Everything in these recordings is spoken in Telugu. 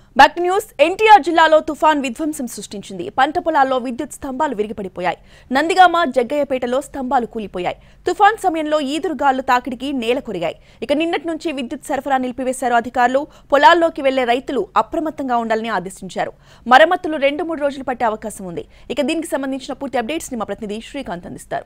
బ్యాక్ టు న్యూస్ ఎన్టీఆర్ జిల్లాలో తుఫాన్ విధ్వంసం సృష్టించింది పంట పొలాల్లో విద్యుత్ స్తంభాలు విరిగిపడిపోయాయి నందిగామ జగ్గయ్యపేటలో స్తంభాలు కూలిపోయాయి తుఫాన్ సమయంలో ఈదురుగాలు తాకిడికి నేల కొరిగాయి ఇక నిన్నటి నుంచి విద్యుత్ సరఫరా నిలిపివేశారు అధికారులు పొలాల్లోకి వెళ్లే రైతులు అప్రమత్తంగా ఉండాలని ఆదేశించారు మరమ్మతులు రెండు మూడు రోజులు పట్టే అవకాశం ఉంది ఇక దీనికి సంబంధించిన పూర్తి అప్డేట్స్ ని మా ప్రతినిధి శ్రీకాంత్ అందిస్తారు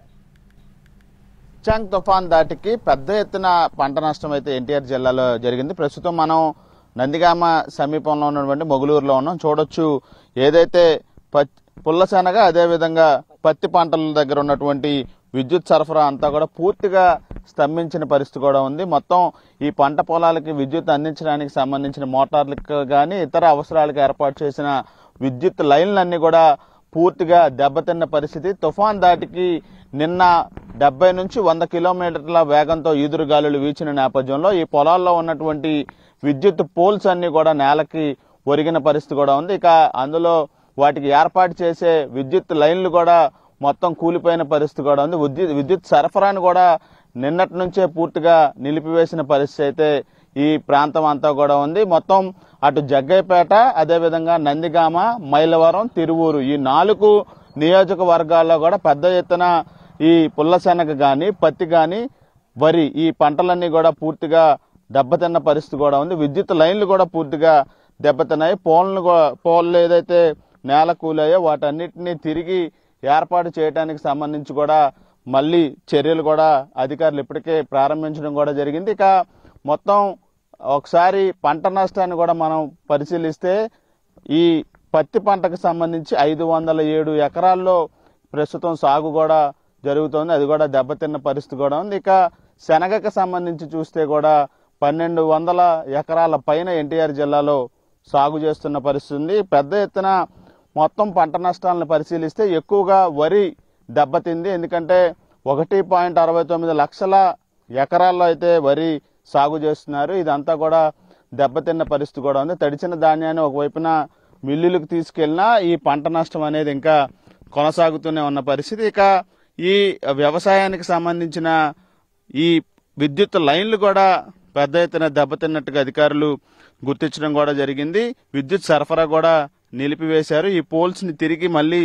చాంగ్ తుఫాన్ దాటికి పెద్ద ఎత్తున పంట నష్టం అయితే ఎన్టీఆర్ జిల్లాలో జరిగింది ప్రస్తుతం మనం నందిగామ సమీపంలో ఉన్నటువంటి మొగులూరులో ఉన్నాం చూడొచ్చు ఏదైతే పత్- పుల్లశనగ అదేవిధంగా పత్తి పంటల దగ్గర ఉన్నటువంటి విద్యుత్ సరఫరా అంతా కూడా పూర్తిగా స్తంభించిన పరిస్థితి కూడా ఉంది మొత్తం ఈ పంట పొలాలకి విద్యుత్ అందించడానికి సంబంధించిన మోటార్లకు కానీ ఇతర అవసరాలకు ఏర్పాటు చేసిన విద్యుత్ లైన్లన్నీ కూడా పూర్తిగా దెబ్బతిన్న పరిస్థితి తుఫాన్ దాటికి నిన్న డెబ్బై నుంచి వంద కిలోమీటర్ల వేగంతో ఈదురుగాలులు వీచిన నేపథ్యంలో ఈ పొలాల్లో ఉన్నటువంటి విద్యుత్ పోల్స్ అన్ని కూడా నేలకి ఒరిగిన పరిస్థితి కూడా ఉంది ఇక అందులో వాటికి ఏర్పాటు చేసే విద్యుత్ లైన్లు కూడా మొత్తం కూలిపోయిన పరిస్థితి కూడా ఉంది విద్యుత్ విద్యుత్ సరఫరాను కూడా నిన్నటి నుంచే పూర్తిగా నిలిపివేసిన పరిస్థితి అయితే ఈ ప్రాంతం అంతా కూడా ఉంది మొత్తం అటు జగ్గయ్యపేట అదేవిధంగా నందిగామ మైలవరం తిరువూరు ఈ నాలుగు నియోజకవర్గాల్లో కూడా పెద్ద ఎత్తున ఈ పుల్లశనగ గాని పత్తి గాని వరి ఈ పంటలన్నీ కూడా పూర్తిగా దెబ్బతిన్న పరిస్థితి కూడా ఉంది విద్యుత్ లైన్లు కూడా పూర్తిగా దెబ్బతిన్నాయి పోల్ను కూడా పోల్లు ఏదైతే నేల కూలాయో వాటన్నిటిని తిరిగి ఏర్పాటు చేయడానికి సంబంధించి కూడా మళ్ళీ చర్యలు కూడా అధికారులు ఇప్పటికే ప్రారంభించడం కూడా జరిగింది ఇక మొత్తం ఒకసారి పంట నష్టాన్ని కూడా మనం పరిశీలిస్తే ఈ పత్తి పంటకు సంబంధించి ఐదు వందల ఏడు ఎకరాల్లో ప్రస్తుతం సాగు కూడా జరుగుతోంది అది కూడా దెబ్బతిన్న పరిస్థితి కూడా ఉంది ఇక శనగకు సంబంధించి చూస్తే కూడా పన్నెండు వందల ఎకరాల పైన ఎన్టీఆర్ జిల్లాలో సాగు చేస్తున్న పరిస్థితి ఉంది పెద్ద ఎత్తున మొత్తం పంట నష్టాలను పరిశీలిస్తే ఎక్కువగా వరి దెబ్బతింది ఎందుకంటే ఒకటి పాయింట్ అరవై తొమ్మిది లక్షల ఎకరాల్లో అయితే వరి సాగు చేస్తున్నారు ఇదంతా కూడా దెబ్బతిన్న పరిస్థితి కూడా ఉంది తడిచిన ధాన్యాన్ని ఒకవైపున మిల్లులకు తీసుకెళ్లినా ఈ పంట నష్టం అనేది ఇంకా కొనసాగుతూనే ఉన్న పరిస్థితి ఇక ఈ వ్యవసాయానికి సంబంధించిన ఈ విద్యుత్ లైన్లు కూడా పెద్ద ఎత్తున దెబ్బతిన్నట్టుగా అధికారులు గుర్తించడం కూడా జరిగింది విద్యుత్ సరఫరా కూడా నిలిపివేశారు ఈ పోల్స్ ని తిరిగి మళ్ళీ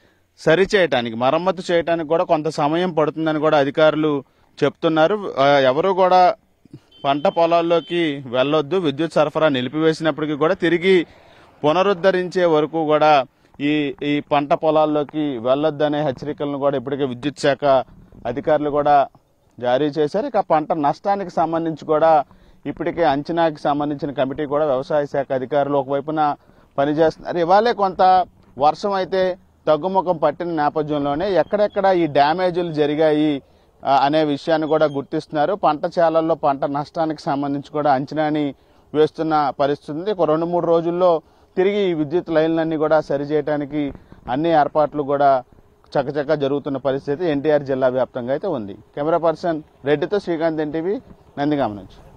సరి చేయటానికి మరమ్మతు చేయటానికి కూడా కొంత సమయం పడుతుందని కూడా అధికారులు చెప్తున్నారు ఆ, ఎవరు కూడా పంట పొలాల్లోకి వెళ్ళొద్దు విద్యుత్ సరఫరా నిలిపివేసినప్పటికీ కూడా తిరిగి పునరుద్ధరించే వరకు కూడా ఈ ఈ పంట పొలాల్లోకి వెళ్ళొద్దనే హెచ్చరికలను కూడా ఇప్పటికే విద్యుత్ శాఖ అధికారులు కూడా జారీ చేశారు ఇక పంట నష్టానికి సంబంధించి కూడా ఇప్పటికే అంచనాకి సంబంధించిన కమిటీ కూడా వ్యవసాయ శాఖ అధికారులు ఒకవైపున పనిచేస్తున్నారు ఇవాళే కొంత వర్షం అయితే తగ్గుముఖం పట్టిన నేపథ్యంలోనే ఎక్కడెక్కడ ఈ డ్యామేజీలు జరిగాయి ఆ, అనే విషయాన్ని కూడా గుర్తిస్తున్నారు పంట చేలల్లో పంట నష్టానికి సంబంధించి కూడా అంచనాని వేస్తున్న పరిస్థితి ఉంది ఒక రెండు మూడు రోజుల్లో తిరిగి ఈ విద్యుత్ లైన్లన్నీ కూడా సరిచేయడానికి అన్ని ఏర్పాట్లు కూడా చకచకా జరుగుతున్న పరిస్థితి ఎన్టీఆర్ జిల్లా వ్యాప్తంగా అయితే ఉంది కెమెరా పర్సన్ రెడ్డితో శ్రీకాంత్ ఎన్టీవీ నందిగామ నుంచి